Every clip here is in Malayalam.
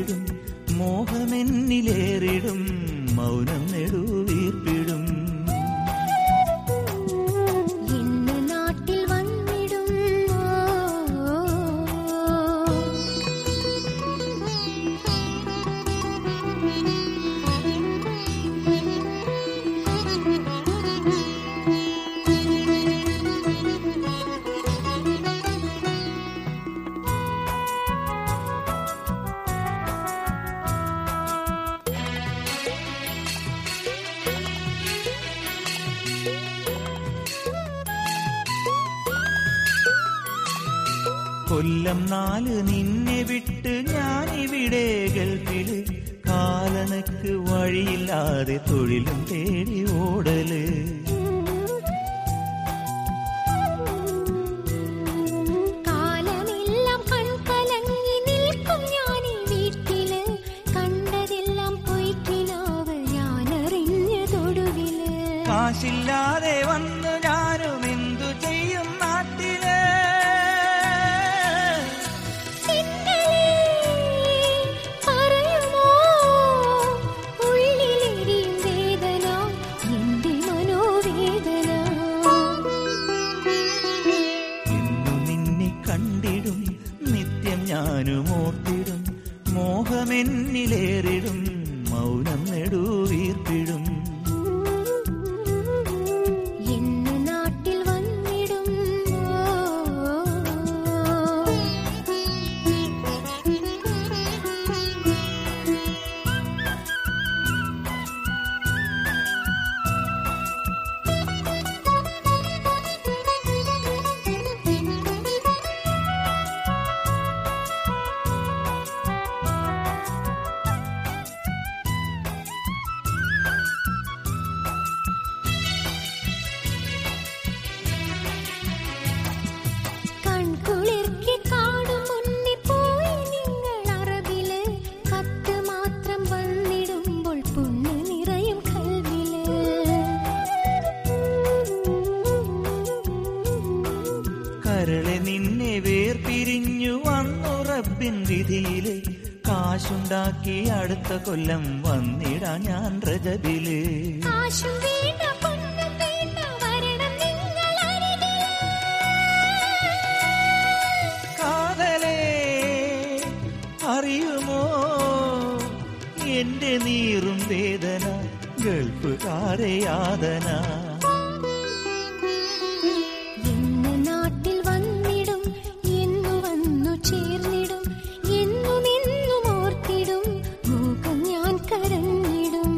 ഓർത്തിടും മോഹമെന്നിലേറിടും മൗനം നെടുവീർപ്പിടും ഇന്ന് നാട്ടിൽ വന്നിടും കൊല്ലം നാല് നിന്നെ വിട്ട് ഞാനിവിടെ ഗൾഫില് കാലണക്ക് വഴിയില്ലാതെ തൊഴിലും തേടി ഓടല് കാലമെല്ലാം കൺകലങ്ങി നിൽക്കും ഞാൻ ഈ വീട്ടില് കണ്ടതെല്ലാം പൊയ്ക്കിനാവ് ഞാൻ അറിഞ്ഞ തൊടുവില് കാശില്ലാതെ വന്നു ഞാനും എന്തു ചെയ്യും നാട്ടില് സിംഗലേ പറയുമോ ഉള്ളിലെരിയും വേദന എന്റെ മനോവേദന എന്നു നിന്നെ കണ്ടിടും നിത്യം ഞാനും ഓർത്തിടും മോഹമെന്നിലേറിടും മൗനം നെടുവീർപ്പിടും എന്ന് നാട്ടിൽ വന്നിടും കൺകുളിർക്കി കാണും മുന്നിൽ പോയി നിങ്ങൾ അറബില് കത്ത് മാത്രം വന്നിടുമ്പോൾ പുണ്ണ് നിറയും കൽവില് കരളെ നിന്നെ വേർപിരിഞ്ഞു വന്നു റബ്ബിൻ വിധിയില് കാശുണ്ടാക്കി അടുത്ത കൊല്ലം വന്നിടാ ഞാൻ രജബില് കാശും വേണ്ട പൊന്നും വേണ്ട വരണം നിങ്ങൾ അരികില് കാതലേ അറിയുമോ എന്റെ നീറും വേദന ഗൾഫുകാരെ യാതന എന്ന് നാട്ടിൽ വന്നിടും എന്നു വന്നു ചേർന്നിടും എന്നും എന്നും ഓർത്തിടും മൂക്കം ഞാൻ കരഞ്ഞിടും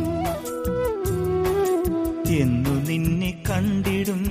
എന്നു നിന്നെ കണ്ടിടും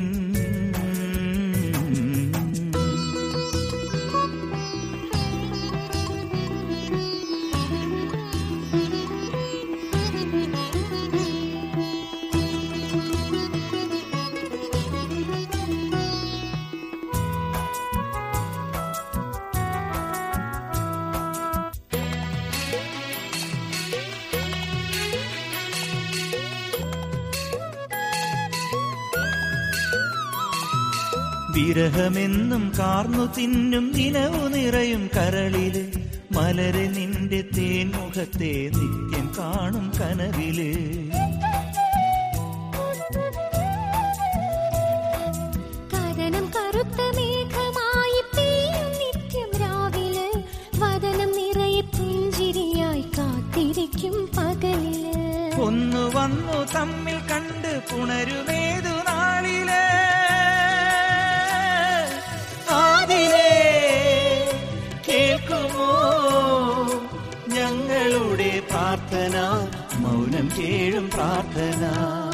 വിരഹമെന്നും കാർന്നു തിന്നും നിലവു നിറയും കരളില് മലരെ നിന്റെ തേൻമുഖത്തെ നിത്യം കാണും കനവില് കഥനം കറുത്ത മേഘമായി പെയ്യും നിത്യം രാവിലെ വദനം നിറയെ പുഞ്ചിരിയായി കാത്തിരിക്കും പകലില് ഒന്നു വന്നു തമ്മിൽ കണ്ട് പുണരുമേതു നാളില് ആദിലേ കേൾക്കുമോ ഞങ്ങളുടെ പ്രാർത്ഥന മൗനം കേഴും പ്രാർത്ഥന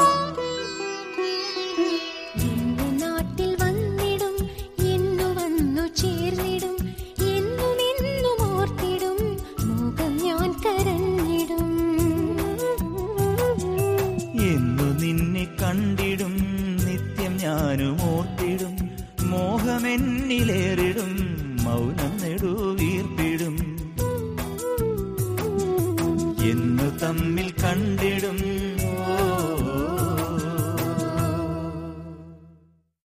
എന്റെ നാട്ടിൽ വന്നിടും എന്നു വന്നു ചേർന്നിടും എന്നും എന്നും ഓർത്തിടും മുഖം ഞാൻ കരഞ്ഞിടും എന്നു നിന്നെ കണ്ടിടും നിത്യം ഞാനും ഓർത്തിടും മോഹമെന്നിലേറിടും മൗനം നെടുവീർപ്പിടും എന്നു തമ്മിൽ കണ്ടിടും